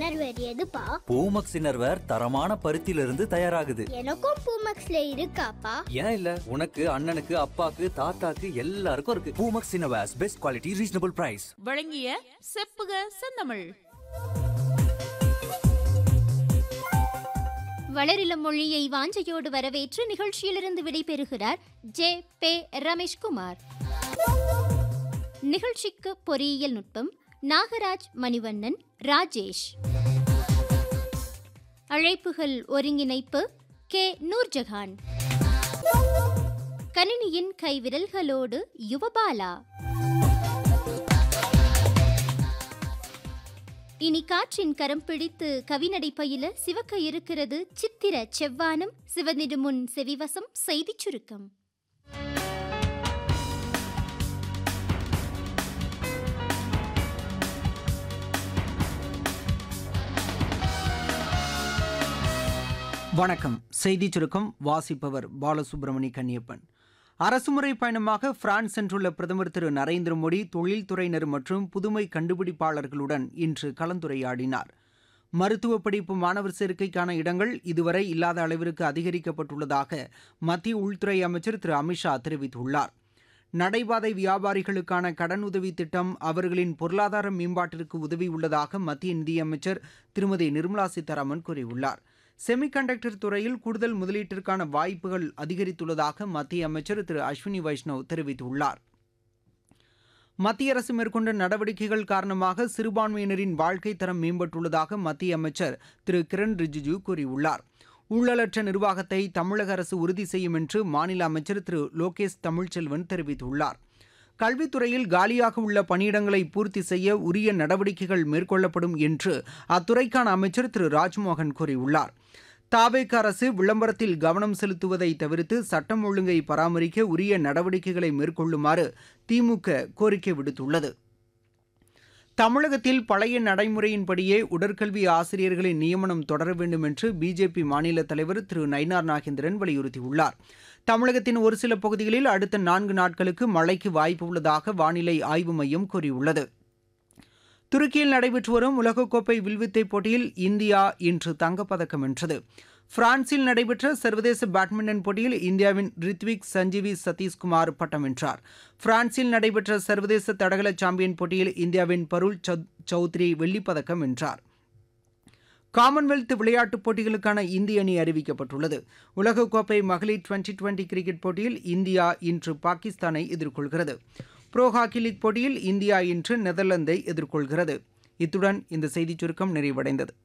innerwear எதுப்பா Poomex innerwear தரமான பருத்தியிலிருந்து தயாராகுது எனக்கும் பூமக்ஸ்ல இருக்காப்பா ஏன் இல்ல உனக்கு அண்ணனுக்கு அப்பாக்கு தாத்தாக்கு எல்லாருக்கும் இருக்கு Poomex innerwears best quality reasonable price வழங்கிய செப்புக செந்தமிழ் வளரிளம் மொழியை வாஞ்சையோடு வரவேற்று நிகழ்ச்சியிலிருந்து விடைபெறுகிறார் ஜே பே ரமேஷ்குமார் நிகழ்ச்சிக்கு பொறியியல் நுட்பம் நாகராஜ் மணிவண்ணன் ராஜேஷ் அழைப்புகள் ஒருங்கிணைப்பு கே நூர்ஜஹான் கணினியின் கைவிரல்களோடு யுவபாலா இனி காற்றின் கரம் பிடித்து கவிநடை பயில சிவக்க இருக்கிறது சித்திர செவ்வானம் சிவனிடுமுன் செவிவசம் செய்திச் சுருக்கம் வணக்கம் செய்திச் சுருக்கம் வாசிப்பவர் பாலசுப்ரமணி கன்னியப்பன் அரசுமுறை பயணமாக பிரான்ஸ் சென்றுள்ள பிரதமர் திரு நரேந்திர மோடி தொழில்துறையினர் மற்றும் புதுமை கண்டுபிடிப்பாளர்களுடன் இன்று கலந்துரையாடினார் மருத்துவ படிப்பு மாணவர் சேர்க்கைக்கான இடங்கள் இதுவரை இல்லாத அளவிற்கு அதிகரிக்கப்பட்டுள்ளதாக மத்திய உள்துறை அமைச்சர் திரு அமித்ஷா தெரிவித்துள்ளார் நடைபாதை வியாபாரிகளுக்கான கடனுதவி திட்டம் அவர்களின் பொருளாதார மேம்பாட்டிற்கு உதவியுள்ளதாக மத்திய நிதியமைச்சர் திருமதி நிர்மலா சீதாராமன் கூறியுள்ளார் செமிகண்டக்டர் துறையில் கூடுதல் முதலீட்டிற்கான வாய்ப்புகள் அதிகரித்துள்ளதாக மத்திய அமைச்சர் திரு அஸ்வினி வைஷ்ணவ் தெரிவித்துள்ளார் மத்திய அரசு மேற்கொண்ட நடவடிக்கைகள் காரணமாக சிறுபான்மையினரின் வாழ்க்கை தரம் மேம்பட்டுள்ளதாக மத்திய அமைச்சர் திரு கிரண் ரிஜிஜு கூறியுள்ளார் ஊழலற்ற நிர்வாகத்தை தமிழக அரசு உறுதி செய்யும் என்று மாநில அமைச்சர் திரு லோகேஷ் தமிழ்ச்செல்வன் தெரிவித்துள்ளார் கல்வித்துறையில் காலியாக உள்ள பணியிடங்களை பூர்த்தி செய்ய உரிய நடவடிக்கைகள் மேற்கொள்ளப்படும் என்று அத்துறைக்கான அமைச்சர் திரு ராஜ்மோகன் கூறியுள்ளார் தாவேக அரசு விளம்பரத்தில் கவனம் செலுத்துவதை தவிர்த்து சட்டம் ஒழுங்கை பராமரிக்க உரிய நடவடிக்கைகளை மேற்கொள்ளுமாறு திமுக கோரிக்கை விடுத்துள்ளது தமிழகத்தில் பழைய நடைமுறையின்படியே உடற்கல்வி ஆசிரியர்களின் நியமனம் தொடர வேண்டும் என்று பிஜேபி மாநில தலைவர் திரு நயினார் நாகேந்திரன் வலியுறுத்தியுள்ளார் தமிழகத்தின் ஒரு சில பகுதிகளில் அடுத்த நான்கு நாட்களுக்கு மழைக்கு வாய்ப்பு உள்ளதாக வானிலை ஆய்வு மையம் கூறியுள்ளது துருக்கியில் நடைபெற்று வரும் உலகக்கோப்பை வில்வித்தை போட்டியில் இந்தியா இன்று தங்கப்பதக்கம் வென்றது பிரான்சில் நடைபெற்ற சர்வதேச பேட்மிண்டன் போட்டியில் இந்தியாவின் ரித்விக் சஞ்சீவி சதீஷ்குமார் பட்டம் வென்றார் பிரான்சில் நடைபெற்ற சர்வதேச தடகள சாம்பியன் போட்டியில் இந்தியாவின் பருள் சௌத்ரி வெள்ளிப்பதக்கம் வென்றார் காமன்வெல்த் விளையாட்டுப் போட்டிகளுக்கான இந்திய அணி அறிவிக்கப்பட்டுள்ளது உலகக்கோப்பை மகளிர் டுவெண்டி டுவெண்டி கிரிக்கெட் போட்டியில் இந்தியா இன்று பாகிஸ்தானை எதிர்கொள்கிறது ப்ரோ ஹாக்கி லீக் போட்டியில் இந்தியா இன்று நெதர்லாந்தை எதிர்கொள்கிறது இத்துடன் இந்த செய்திச் சுருக்கம் நிறைவடைந்தது